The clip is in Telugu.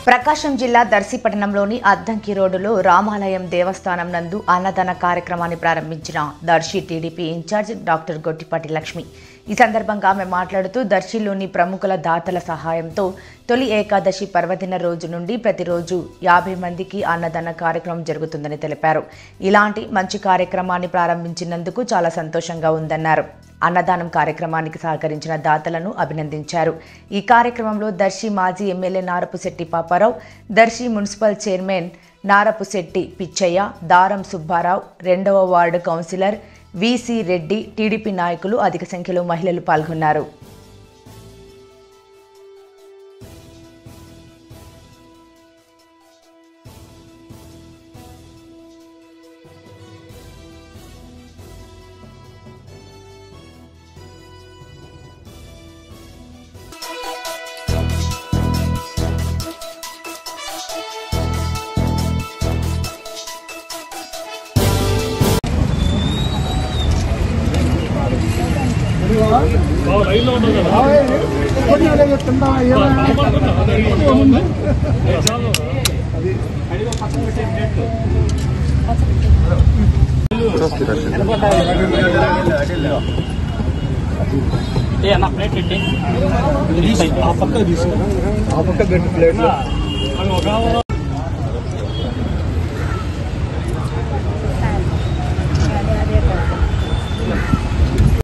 ప్రకాశం జిల్లా దర్శిపట్టణంలోని అద్దంకి రోడ్డులో రామాలయం దేవస్థానం నందు అన్నదాన కార్యక్రమాన్ని ప్రారంభించిన Darsi TDP incharge doctor Gottipati Lakshmi ఈ సందర్భంగా ఆమె మాట్లాడుతూ దర్శిలోని ప్రముఖుల దాతల సహాయంతో తొలి ఏకాదశి పర్వదిన రోజు నుండి ప్రతిరోజు యాభై మందికి అన్నదాన కార్యక్రమం జరుగుతుందని తెలిపారు ఇలాంటి మంచి కార్యక్రమాన్ని ప్రారంభించినందుకు చాలా సంతోషంగా ఉందన్నారు అన్నదానం కార్యక్రమానికి సహకరించిన దాతలను అభినందించారు ఈ కార్యక్రమంలో దర్శి మాజీ MLA Narapusetti Paparao Darsi municipal chairman Narapusetti Pichaiah Daram Subbarao రెండవ ward councillor V C Reddy TDP నాయకులు అధిక సంఖ్యలో మహిళలు పాల్గొన్నారు ఏ అన్న ప్లేట్ పెట్టి ఆ పక్క తీసుకురా ఆ పక్క గట్టి ప్లేట్ అవి ఒక